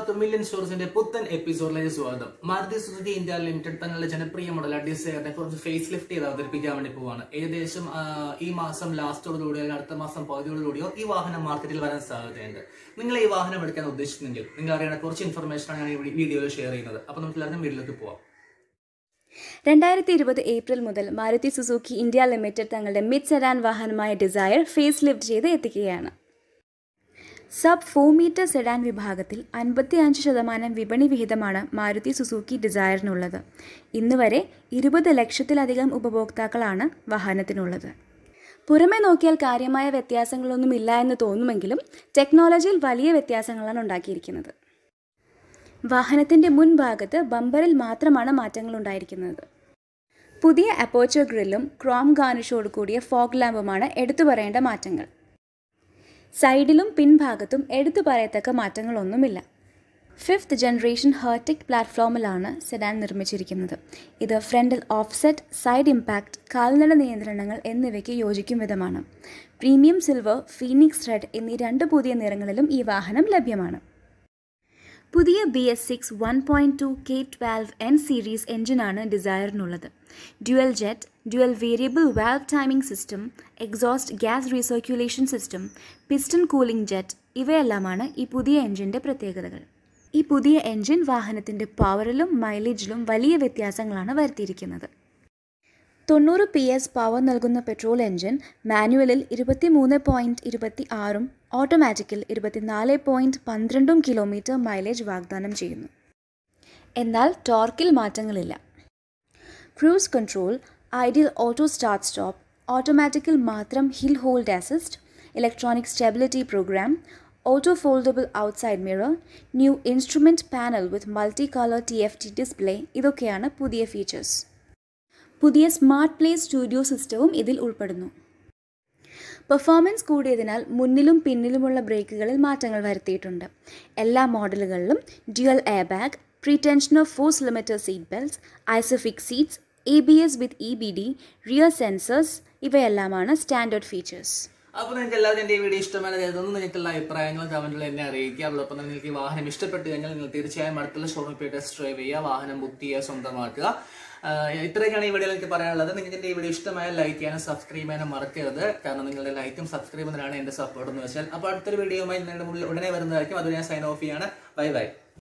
എല്ലാവർക്കും മില്യൻ സ്റ്റോർസിന്റെ പുത്തൻ എപ്പിസോഡിലേക്ക് സ്വാഗതം മാരുതി സുസുക്കി ഇന്ത്യ ലിമിറ്റഡ് തങ്ങളുടെ ജനപ്രിയ മോഡൽ ഡിസൈറിനെ കുറച്ച് ഫേസ് ലിഫ്റ്റ് ചെയ്ത് അവതരിപ്പിക്കാൻ വേണ്ടി പോവാണ് ഏകദേശം ആ, ഈ മാസം ലാസ്റ്റോടുകൂടിയോ അല്ലെങ്കിൽ അടുത്ത മാസം പകുതിയോടുകൂടിയോ ഈ വാഹനം മാർക്കറ്റിൽ വരാൻ സാധ്യതയുണ്ട് നിങ്ങൾ ഈ വാഹനം എടുക്കാൻ ഉദ്ദേശിക്കുന്നെങ്കിൽ നിങ്ങൾ അറിയുന്ന കുറച്ച് ഇൻഫർമേഷനാണ് ഞാൻ ഈ വീഡിയോയിൽ ഷെയർ ചെയ്യുന്നത് അപ്പോൾ നമുക്ക് എല്ലാവർക്കും വീഡിയോയിലേക്ക് പോവാം രണ്ടായിരത്തി ഇരുപത് ഏപ്രിൽ മുതൽ മാരുതി സുസുക്കി ഇന്ത്യ ലിമിറ്റഡ് തങ്ങളുടെ മിഡ് സെഡാൻ വാഹനമായ ഡിസയർ ഫേസ് ലിഫ്റ്റ് ചെയ്ത് എത്തിക്കുകയാണ് സബ് ഫോർ മീറ്റർ സെഡാൻ വിഭാഗത്തിൽ അൻപത്തി അഞ്ച് ശതമാനം വിപണി വിഹിതമാണ് മാരുതി സുസുക്കി ഡിസയറിനുള്ളത് ഇന്ന് വരെ ഇരുപത് ലക്ഷത്തിലധികം ഉപഭോക്താക്കളാണ് വാഹനത്തിനുള്ളത് പുറമെ നോക്കിയാൽ കാര്യമായ വ്യത്യാസങ്ങളൊന്നുമില്ല എന്ന് തോന്നുമെങ്കിലും ടെക്നോളജിയിൽ വലിയ വ്യത്യാസങ്ങളാണ് ഉണ്ടാക്കിയിരിക്കുന്നത് വാഹനത്തിൻ്റെ മുൻഭാഗത്ത് ബമ്പറിൽ മാത്രമാണ് മാറ്റങ്ങൾ ഉണ്ടായിരിക്കുന്നത് പുതിയ അപ്പോച്ചർ ഗ്രില്ലും ക്രോം ഗാർണിഷോട് കൂടിയ ഫോഗ് ലാമ്പുമാണ് എടുത്തു പറയേണ്ട മാറ്റങ്ങൾ സൈഡിലും പിൻഭാഗത്തും എടുത്തു പറയത്തക്ക മാറ്റങ്ങളൊന്നുമില്ല ഫിഫ്ത്ത് ജനറേഷൻ ഹേർട്ടിക് പ്ലാറ്റ്ഫോമിലാണ് സെഡാൻ നിർമ്മിച്ചിരിക്കുന്നത് ഇത് ഫ്രണ്ടിൽ ഓഫ്സെറ്റ് സൈഡ് ഇമ്പാക്റ്റ് കാൽനട നിയന്ത്രണങ്ങൾ എന്നിവയ്ക്ക് യോജിക്കും വിധമാണ് പ്രീമിയം സിൽവർ ഫീനിക്സ് റെഡ് എന്നീ രണ്ട് പുതിയ നിറങ്ങളിലും ഈ വാഹനം ലഭ്യമാണ് പുതിയ B S six one point two K twelve N series എഞ്ചിനാണ് ഡിസയറിനുള്ളത് dual jet dual variable valve timing system exhaust gas recirculation system piston cooling jet ഇവയെല്ലാമാണ് ഈ പുതിയ എഞ്ചിൻ്റെ പ്രത്യേകതകൾ ഈ പുതിയ എഞ്ചിൻ വാഹനത്തിൻ്റെ പവറിലും മൈലേജിലും വലിയ വ്യത്യാസങ്ങളാണ് വരുത്തിയിരിക്കുന്നത് തൊണ്ണൂറ് പി എസ് പവർ നൽകുന്ന പെട്രോൾ എഞ്ചിൻ മാനുവലിൽ ഇരുപത്തി മൂന്ന് പോയിൻറ്റ് ഇരുപത്തി ആറും ഓട്ടോമാറ്റിക്കിൽ ഇരുപത്തിനാല് പോയിൻറ്റ് പന്ത്രണ്ടും കിലോമീറ്റർ മൈലേജ് വാഗ്ദാനം ചെയ്യുന്നു എന്നാൽ ടോർക്കിൽ മാറ്റങ്ങളില്ല cruise control ideal auto start stop ഓട്ടോമാറ്റിക്കിൽ മാത്രം hill hold assist electronic stability program auto foldable outside mirror new instrument panel with multi colour T F T display ഇതൊക്കെയാണ് പുതിയ ഫീച്ചേഴ്സ് പുതിയ സ്മാർട്ട് പ്ലേ സ്റ്റുഡിയോ സിസ്റ്റവും ഇതിൽ ഉൾപ്പെടുന്നു പെർഫോമൻസ് കൂടിയതിനാൽ മുന്നിലും പിന്നിലുമുള്ള ബ്രേക്കുകളിൽ മാറ്റങ്ങൾ വരുത്തിയിട്ടുണ്ട് എല്ലാ മോഡലുകളിലും dual air bag pre tensioner force limiter seat belts isofix seats A B S with E B D rear sensors ഇവയെല്ലാമാണ് സ്റ്റാൻഡേർഡ് ഫീച്ചേഴ്സ് അപ്പോൾ നിങ്ങൾക്ക് എല്ലാവരും എൻ്റെ ഈ വീഡിയോ ഇഷ്ടമായി കരുതുന്നു നിങ്ങൾക്കുള്ള അഭിപ്രായങ്ങൾ കമന്റിൽ എന്നെ അറിയിക്കുക അതോടൊപ്പം തന്നെ നിങ്ങൾക്ക് ഈ വാഹനം ഇഷ്ടപ്പെട്ട് കഴിഞ്ഞാൽ നിങ്ങൾ തീർച്ചയായും അടുത്തുള്ള ഷോറൂമിൽ പോയി ടെസ്റ്റ് ഡ്രൈവ് ചെയ്യുക വാഹനം ബുക്ക് ചെയ്യുക സ്വന്തമാക്കുക ആഹ് ഇത്രയൊക്കെയാണ് ഈ വീഡിയോയിൽ എനിക്ക് പറയാനുള്ളത് നിങ്ങൾക്ക് എൻ്റെ ഈ വീഡിയോ ഇഷ്ടമായാൽ ലൈക്ക് ചെയ്യാനും സബ്സ്ക്രൈബ് ചെയ്യാനും മറക്കരുത് കാരണം നിങ്ങളുടെ ലൈക്കും സബ്സ്ക്രൈബും തന്നെയാണ് എൻ്റെ സപ്പോർട്ട് എന്ന് വെച്ചാൽ അപ്പോൾ അടുത്തൊരു വീഡിയോയുമായി നിങ്ങളുടെ മുന്നിൽ ഉടനെ വരുന്നതായിരിക്കും അത് ഞാൻ സൈൻ ഓഫ് ചെയ്യാണ് ബൈ ബൈ